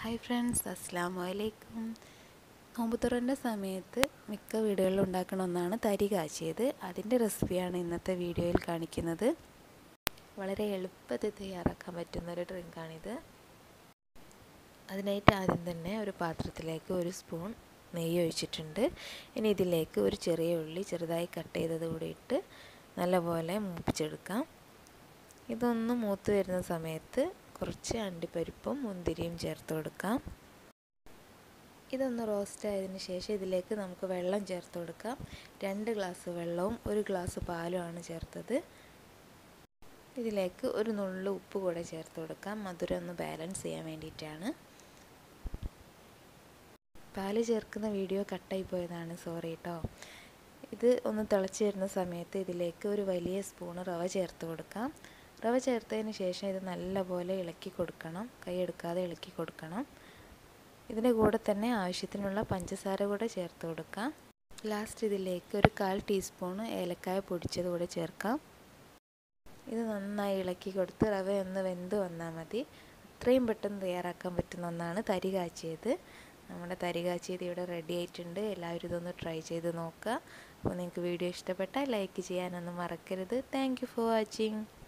hi friends അസ്സാം വലൈക്കും നോമ്പുതുറൻ്റെ സമയത്ത് മിക്ക വീടുകളിലും ഉണ്ടാക്കുന്ന ഒന്നാണ് തരി കാച്ചിയത് അതിൻ്റെ റെസിപ്പിയാണ് ഇന്നത്തെ വീഡിയോയിൽ കാണിക്കുന്നത് വളരെ എളുപ്പത്തിൽ തയ്യാറാക്കാൻ പറ്റുന്ന ഒരു ഡ്രിങ്കാണിത് അതിനായിട്ട് ആദ്യം തന്നെ ഒരു പാത്രത്തിലേക്ക് ഒരു സ്പൂൺ നെയ്യ് ഒഴിച്ചിട്ടുണ്ട് ഇനി ഇതിലേക്ക് ഒരു ചെറിയ ഉള്ളി ചെറുതായി കട്ട് ചെയ്തത് കൂടി ഇട്ട് നല്ലപോലെ മൂപ്പിച്ചെടുക്കാം ഇതൊന്ന് മൂത്ത് വരുന്ന സമയത്ത് കുറച്ച് അണ്ടിപ്പരിപ്പും മുന്തിരിയും ചേർത്ത് കൊടുക്കാം ഇതൊന്ന് റോസ്റ്റ് ആയതിനു ശേഷം ഇതിലേക്ക് നമുക്ക് വെള്ളം ചേർത്ത് കൊടുക്കാം രണ്ട് ഗ്ലാസ് വെള്ളവും ഒരു ഗ്ലാസ് പാലുമാണ് ചേർത്തത് ഇതിലേക്ക് ഒരു നുള്ളു ഉപ്പ് കൂടെ ചേർത്ത് കൊടുക്കാം മധുരം ഒന്ന് ബാലൻസ് ചെയ്യാൻ വേണ്ടിയിട്ടാണ് പാല് ചേർക്കുന്ന വീഡിയോ കട്ടായി പോയതാണ് സോറി കേട്ടോ ഇത് ഒന്ന് തിളച്ച് വരുന്ന സമയത്ത് ഇതിലേക്ക് ഒരു വലിയ സ്പൂണ് റവ ചേർത്ത് കൊടുക്കാം റവ ചേർത്തതിന് ശേഷം ഇത് നല്ലപോലെ ഇളക്കി കൊടുക്കണം കൈയെടുക്കാതെ ഇളക്കി കൊടുക്കണം ഇതിൻ്റെ കൂടെ തന്നെ ആവശ്യത്തിനുള്ള പഞ്ചസാര കൂടെ ചേർത്ത് കൊടുക്കാം ലാസ്റ്റ് ഇതിലേക്ക് ഒരു കാൽ ടീസ്പൂണ് ഏലക്കായ പൊടിച്ചത് കൂടെ ചേർക്കാം ഇത് നന്നായി ഇളക്കി കൊടുത്ത് റവ ഒന്ന് വെന്ത് വന്നാൽ മതി അത്രയും പെട്ടെന്ന് തയ്യാറാക്കാൻ പറ്റുന്ന ഒന്നാണ് തരി കാച്ചിയത് നമ്മുടെ തരി കാച്ചിയത് ഇവിടെ റെഡി ആയിട്ടുണ്ട് എല്ലാവരും ഇതൊന്ന് ട്രൈ ചെയ്ത് നോക്കുക അപ്പോൾ നിങ്ങൾക്ക് വീഡിയോ ഇഷ്ടപ്പെട്ടാൽ ലൈക്ക് ചെയ്യാനൊന്നും മറക്കരുത് താങ്ക് ഫോർ വാച്ചിങ്